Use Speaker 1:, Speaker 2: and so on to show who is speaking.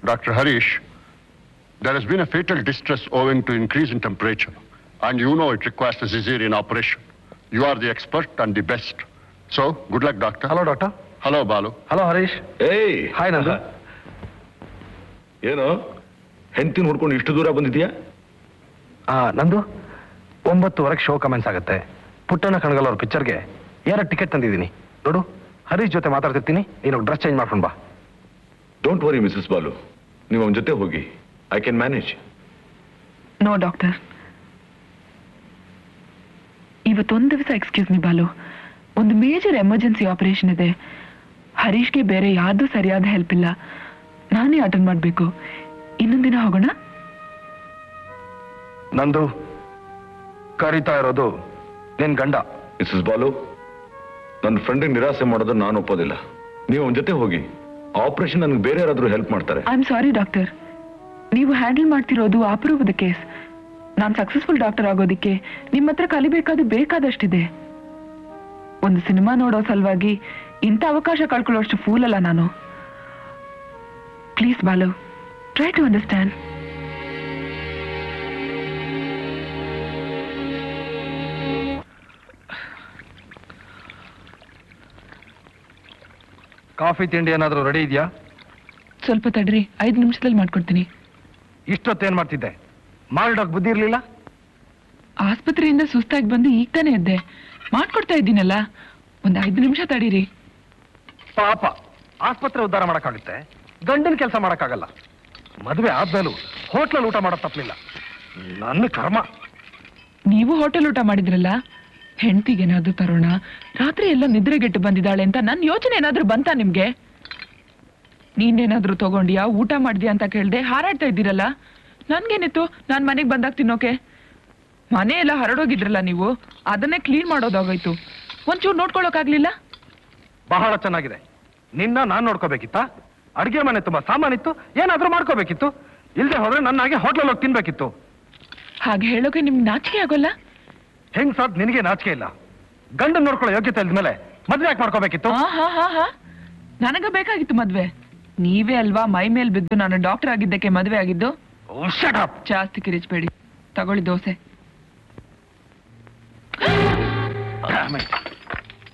Speaker 1: Dr. Harish, there has been a fatal distress owing to increase in temperature, and you know it requires a cesarean operation. You are the expert and the best. So, good luck, doctor.
Speaker 2: Hello doctor
Speaker 1: Hello, Balu.
Speaker 2: Hello Harish
Speaker 3: ಏಯ್
Speaker 2: hi ನಂದು
Speaker 3: ಏನು ಹೆಂಡತಿನ ಹುಡ್ಕೊಂಡು ಇಷ್ಟು ದೂರ ಬಂದಿದ್ಯಾ
Speaker 2: ಆ, ನಂದು ಒಂಬತ್ತುವರೆಗೆ ಶೋ ಕಮೆನ್ಸ್ ಆಗುತ್ತೆ ಪುಟ್ಟಣ್ಣ ಕಣಗಲ್ ಅವ್ರ ಪಿಕ್ಚರ್ಗೆ ಯಾರ ಟಿಕೆಟ್ ತಂದಿದ್ದೀನಿ ನೋಡು ಹರೀಶ್ ಜೊತೆ ಮಾತಾಡ್ತಿರ್ತೀನಿ ನೀನು ಡ್ರೆಸ್ ಚೇಂಜ್ ಮಾಡ್ಕೊಂಡು ಬಾ
Speaker 3: ಡೋಂಟ್ ವರಿ ಮಿಸಸ್ ಬಾಲು ನೀವು ಅವನ ಜೊತೆ ಹೋಗಿ I can manage
Speaker 4: no doctor ಇವತ್ತೊಂದು ದಿವಸ ಎಕ್ಸ್ಕ್ಯೂಸ್ ಮಿ ಬಾಲು ಒಂದು ಮೇಜರ್ ಎಮರ್ಜೆನ್ಸಿ ಆಪರೇಷನ್ ಇದೆ ಹರೀಶ್ಗೆ ಬೇರೆ ಯಾರ್ದು ಸರಿಯಾದ ಹೆಲ್ಪ್ ಇಲ್ಲ ನಾನೇ ಅಟೆಂಡ್ ಮಾಡಬೇಕು ಇನ್ನೊಂದು ದಿನ ಹೋಗೋಣ
Speaker 2: ನಂದು ಕರಿತಾ ಇರೋದು ನಿನ್ ಗಂಡ
Speaker 3: ಮಿಸಸ್ ಬಾಲು ನನ್ನ ಫ್ರೆಂಡಿಗೆ ನಿರಾಸೆ ಮಾಡೋದು ನಾನು ಒಪ್ಪೋದಿಲ್ಲ ನೀವು ಅವನ ಜೊತೆ ಹೋಗಿ ಆಪರೇಷನ್ ನನಗೆ ಬೇರೆ ಯಾರಾದ್ರೂ ಹೆಲ್ಪ್ ಮಾಡ್ತಾರೆ
Speaker 4: ಐ ಆಮ್ ಸಾರಿ ಡಾಕ್ಟರ್ ನೀವು ಹ್ಯಾಂಡಲ್ ಮಾಡ್ತಿರೋದು ಅಪರೂಪದ ಕೇಸ್ ನಾನು ಸಕ್ಸಸ್ಫುಲ್ ಡಾಕ್ಟರ್ ಆಗೋದಿಕ್ಕೆ ನಿಮ್ಮ ಹತ್ರ ಕಲಿಬೇಕಾದ ಬೇಕಾದಷ್ಟಿದೆ ಒಂದು ಸಿನಿಮಾ ನೋಡೋ ಸಲುವಾಗಿ ಇಂಥ ಅವಕಾಶ ಕಳ್ಕೊಳ್ಳೋಷ್ಟು ಫೂಲ್ ಅಲ್ಲ ನಾನು please Balu try to understand
Speaker 2: coffee ತಿಂಡಿ ಏನಾದರೂ ರೆಡಿ ಇದೆಯಾ
Speaker 4: ಸ್ವಲ್ಪ ತಡ್ರಿ ಐದು ನಿಮಿಷದಲ್ಲಿ ಮಾಡ್ಕೊಡ್ತೀನಿ
Speaker 2: ಇಷ್ಟೊತ್ತೇನ್ ಮಾಡ್ತಿದ್ದೆ ಮಾಡಿಡೋಕ್ ಬುದ್ಧಿ ಇರ್ಲಿಲ್ಲ
Speaker 4: ಆಸ್ಪತ್ರೆಯಿಂದ ಸುಸ್ತಾಗಿ ಬಂದು ಈಗ ತಾನೇ ಎದ್ದೆ ಮಾಡ್ಕೊಡ್ತಾ ಇದ್ದೀನಲ್ಲ ಒಂದು ಐದು ನಿಮಿಷ ತಡೀರಿ
Speaker 2: ಪಾಪ ಆಸ್ಪತ್ರೆ ಉದ್ಧಾರ ಮಾಡಕ್ಕಾಗುತ್ತೆ ಗಂಡನ ಕೆಲಸ ಮಾಡಕ್ಕಾಗಲ್ಲ ಮದುವೆ ಆದ್ಮೇಲೂ ಹೋಟ್ಲಲ್ಲಿ ಊಟ ಮಾಡೋದ್ ತಪ್ಪಲಿಲ್ಲ ನನ್ನ ಕರ್ಮ
Speaker 4: ನೀವು ಹೋಟೆಲ್ ಊಟ ಮಾಡಿದ್ರಲ್ಲ ಹೆಂಡತಿಗೆ ಏನಾದ್ರೂ ತರೋಣ ರಾತ್ರಿ ಎಲ್ಲ ನಿದ್ರೆಗೆಟ್ಟು ಬಂದಿದ್ದಾಳೆ ಅಂತ ನನ್ನ ಯೋಚನೆ ಏನಾದ್ರೂ ಬಂತಾ ನಿಮ್ಗೆ ನೀನೇನಾದ್ರೂ ತಗೊಂಡ್ಯಾ ಊಟ ಮಾಡಿದ್ಯಾ ಅಂತ ಕೇಳ್ದೆ ಹಾರಾಡ್ತಾ ಇದ್ದೀರಲ್ಲ ನನ್ಗೇನಿತ್ತು ನಾನ್ ಮನೆಗೆ ಬಂದಾಗ ತಿನ್ನೋಕೆ ಮನೆ ಎಲ್ಲ ಹರಡೋಗಿದ್ರಲ್ಲ ನೀವು ಅದನ್ನೇ ಕ್ಲೀನ್ ಮಾಡೋದಾಗೋಯ್ತು ಒಂಚೂರು ನೋಡ್ಕೊಳ್ಳೋಕಾಗ್ಲಿಲ್ಲ
Speaker 2: ಬಹಳ ಚೆನ್ನಾಗಿದೆ ನಿನ್ನ ನಾನ್ ನೋಡ್ಕೋಬೇಕಿತ್ತಾ ಅಡಿಗೆ ಮನೆ ತುಂಬಾ ಸಾಮಾನಿತ್ತು ಏನಾದ್ರೂ ಮಾಡ್ಕೋಬೇಕಿತ್ತು ಇಲ್ದೆ ಹೋದ್ರೆ ನನ್ನಾಗೆ ಹೋಟ್ಲಲ್ಲಿ ಹೋಗಿ ತಿನ್ಬೇಕಿತ್ತು
Speaker 4: ಹಾಗೆ ಹೇಳೋಕೆ ನಿಮ್ಗೆ ನಾಚಿಕೆ ಆಗೋಲ್ಲ
Speaker 2: ಹೆಂಗ್ ಸಾದ್ ನಿನಗೆ ನಾಚಿಕೆ ಇಲ್ಲ ಗಂಡನ್ ನೋಡ್ಕೊಳ್ಳೋ ಯೋಗ್ಯತೆ ಇಲ್ದ್ಮೇಲೆ ಮದ್ವೆ ಯಾಕೆ ಮಾಡ್ಕೋಬೇಕಿತ್ತು
Speaker 4: ಹಾ ಹಾ ಹಾ ಹಾ ನನಗ ಬೇಕಾಗಿತ್ತು ಮದ್ವೆ ನೀವೇ ಅಲ್ವಾ ಮೈ ಮೇಲ್ ಬಿದ್ದು ನಾನು ಡಾಕ್ಟರ್ ಆಗಿದ್ದಕ್ಕೆ ಮದ್ವೆ ಆಗಿದ್ದು
Speaker 2: Oh, shut up.
Speaker 4: ಜಾಸ್ತಿ ಕಿರಿಚ್ಬೇಡಿ ತಗೊಳ್ಳಿ ದೋಸೆ
Speaker 2: Damn it.